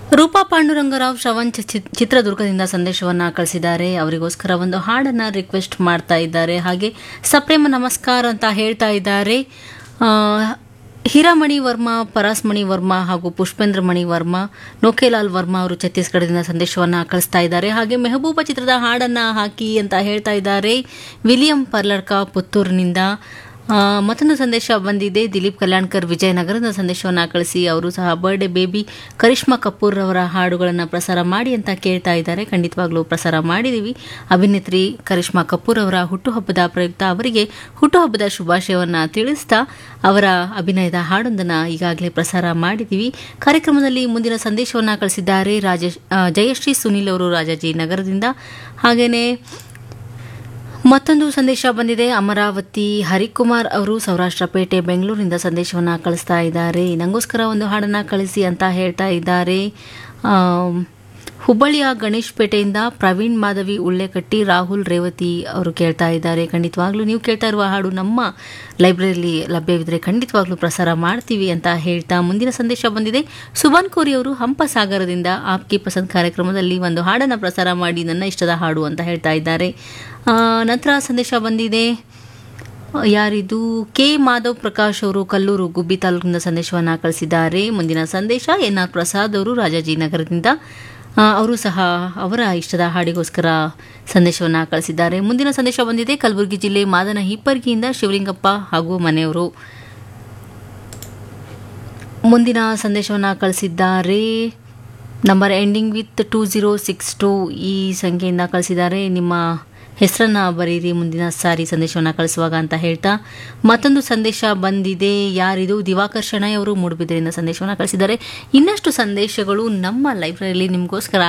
ರೂಪಾ ಪಾಂಡುರಂಗರಾವ್ ಶ್ರವಣ್ ಚಿ- ಚಿತ್ರದುರ್ಗದಿಂದ ಸಂದೇಶವನ್ನ ಕಳಿಸಿದ್ದಾರೆ ಅವರಿಗೋಸ್ಕರ ಒಂದು ಹಾಡನ್ನ ರಿಕ್ವೆಸ್ಟ್ ಮಾಡ್ತಾ ಇದ್ದಾರೆ ಹಾಗೆ ಸಪ್ರೇಮ ನಮಸ್ಕಾರ ಅಂತ ಹೇಳ್ತಾ ಇದ್ದಾರೆ ಆ, ಹೀರಾಮಣಿ ವರ್ಮಾ ಪರಾಸ್ಮಣಿ ವರ್ಮಾ ಹಾಗೂ ಪುಷ್ಪೇಂದ್ರ ಮಣಿ ವರ್ಮಾ ನೋಕೆಲಾಲ್ ವರ್ಮಾ ಅವರು ಛತ್ತೀಸ್ಗಢದಿಂದ ಸಂದೇಶವನ್ನ ಕಳಿಸ್ತಾ ಇದ್ದಾರೆ ಹಾಗೆ ಮೆಹಬೂಬ ಚಿತ್ರದ ಹಾಡನ್ನ ಹಾಕಿ ಅಂತ ಹೇಳ್ತಾ ಇದ್ದಾರೆ ವಿಲಿಯಂ ಪರ್ಲಡ್ಕ ಪುತ್ತೂರಿನಿಂದ ಆ, ಮತ್ತೊಂದು ಸಂದೇಶ ಬಂದಿದೆ ದಿಲೀಪ್ ಕಲ್ಯಾಣ್ಕರ್ ವಿಜಯನಗರದ ಸಂದೇಶವನ್ನು ಕಳಿಸಿ ಅವರು ಸಹ ಬರ್ಡೇ ಬೇಬಿ ಕರಿಷ್ಮಾ ಕಪೂರ್ ಅವರ ಹಾಡುಗಳನ್ನು ಪ್ರಸಾರ ಮಾಡಿ ಅಂತ ಕೇಳ್ತಾ ಇದ್ದಾರೆ ಖಂಡಿತವಾಗ್ಲೂ ಪ್ರಸಾರ ಮಾಡಿದ್ದೀವಿ ಅಭಿನೇತ್ರಿ ಕರಿಷ್ಮಾ ಕಪೂರ್ ಅವರ ಹುಟ್ಟುಹಬ್ಬದ ಪ್ರಯುಕ್ತ ಅವರಿಗೆ ಹುಟ್ಟುಹಬ್ಬದ ಶುಭಾಶಯವನ್ನು ತಿಳಿಸ್ತಾ ಅವರ ಅಭಿನಯದ ಹಾಡೊಂದನ್ನು ಈಗಾಗಲೇ ಪ್ರಸಾರ ಮಾಡಿದ್ದೀವಿ ಕಾರ್ಯಕ್ರಮದಲ್ಲಿ ಮುಂದಿನ ಸಂದೇಶವನ್ನು ಕಳಿಸಿದ್ದಾರೆ ರಾಜೇಶ್ ಆ, ಜಯಶ್ರೀ ಸುನಿಲ್ ಅವರು ರಾಜಾಜಿ ನಗರದಿಂದ ಹಾಗೆಯೇ ಮತ್ತೊಂದು ಸಂದೇಶ ಬಂದಿದೆ ಅಮರಾವತಿ ಹರಿಕುಮಾರ್ ಅವರು ಸೌರಾಷ್ಟ್ರ ಪೇಟೆ ಬೆಂಗಳೂರಿನಿಂದ ಸಂದೇಶವನ್ನು ಕಳಿಸ್ತಾ ಇದ್ದಾರೆ ನಂಗೋಸ್ಕರ ಒಂದು ಹಾಡನ್ನು ಕಳಿಸಿ ಅಂತ ಹೇಳ್ತಾ ಇದ್ದಾರೆ ಆಮ್, ಹುಬ್ಬಳ್ಳಿಯ ಗಣೇಶ್ ಪೇಟೆಯಿಂದ ಪ್ರವೀಣ್ ಮಾಧವಿ ಉಳ್ಳೆಕಟ್ಟಿ ರಾಹುಲ್ ರೇವತಿ ಅವರು ಕೇಳ್ತಾ ಇದ್ದಾರೆ ಖಂಡಿತವಾಗ್ಲೂ ನೀವು ಕೇಳ್ತಾ ಇರುವ ಹಾಡು ನಮ್ಮ ಲೈಬ್ರರಿಯಲ್ಲಿ ಲಭ್ಯವಿದ್ದರೆ ಖಂಡಿತವಾಗ್ಲೂ ಪ್ರಸಾರ ಮಾಡ್ತೀವಿ ಅಂತ ಹೇಳ್ತಾ ಮುಂದಿನ ಸಂದೇಶ ಬಂದಿದೆ ಸುಬಾನ್ ಕೋರಿ ಅವರು ಹಂಪಸಾಗರದಿಂದ ಆಪ್ಕಿ ಪಸಂದ್ ಕಾರ್ಯಕ್ರಮದಲ್ಲಿ ಒಂದು ಹಾಡನ್ನು ಪ್ರಸಾರ ಮಾಡಿ ನನ್ನ ಇಷ್ಟದ ಹಾಡು ಅಂತ ಹೇಳ್ತಾ ಇದ್ದಾರೆ ಆ, ನಂತರ ಸಂದೇಶ ಬಂದಿದೆ ಯಾರಿದು ಕೆ ಮಾಧವ್ ಪ್ರಕಾಶ್ ಅವರು ಕಲ್ಲೂರು ಗುಬ್ಬಿ ತಾಲೂಕಿನಿಂದ ಸಂದೇಶವನ್ನು ಕಳಿಸಿದ್ದಾರೆ ಮುಂದಿನ ಸಂದೇಶ ಎನ್ ಆರ್ ಪ್ರಸಾದ್ ಅವರು ರಾಜಾಜಿನಗರದಿಂದ ಆ, ಅವರು ಸಹ ಅವರ ಇಷ್ಟದ ಹಾಡಿಗೋಸ್ಕರ ಸಂದೇಶವನ್ನು ಕಳಿಸಿದ್ದಾರೆ ಮುಂದಿನ ಸಂದೇಶ ಬಂದಿದೆ ಕಲಬುರಗಿ ಜಿಲ್ಲೆ ಮಾದನ ಹಿಪ್ಪರ್ಗಿಯಿಂದ ಶಿವಲಿಂಗಪ್ಪ ಹಾಗೂ ಮನೆಯವರು ಮುಂದಿನ ಸಂದೇಶವನ್ನು ಕಳಿಸಿದ್ದಾರೆ number ending with two zero six two ಈ ಸಂಖ್ಯೆಯಿಂದ ಕಳಿಸಿದ್ದಾರೆ ನಿಮ್ಮ ಹೆಸರನ್ನ ಬರೀರಿ ಮುಂದಿನ ಸಾರಿ ಸಂದೇಶವನ್ನು ಕಳಿಸುವಾಗ ಅಂತ ಹೇಳ್ತಾ ಮತ್ತೊಂದು ಸಂದೇಶ ಬಂದಿದೆ ಯಾರಿದು ದಿವಾಕರ್ ಶೆಣೈ ಅವರು ಮೂಡುಬಿದ್ರೆಯಿಂದ ಸಂದೇಶವನ್ನು ಕಳಿಸಿದ್ದಾರೆ ಇನ್ನಷ್ಟು ಸಂದೇಶಗಳು ನಮ್ಮ ಲೈಬ್ರರಿಯಲ್ಲಿ ನಿಮಗೋಸ್ಕರ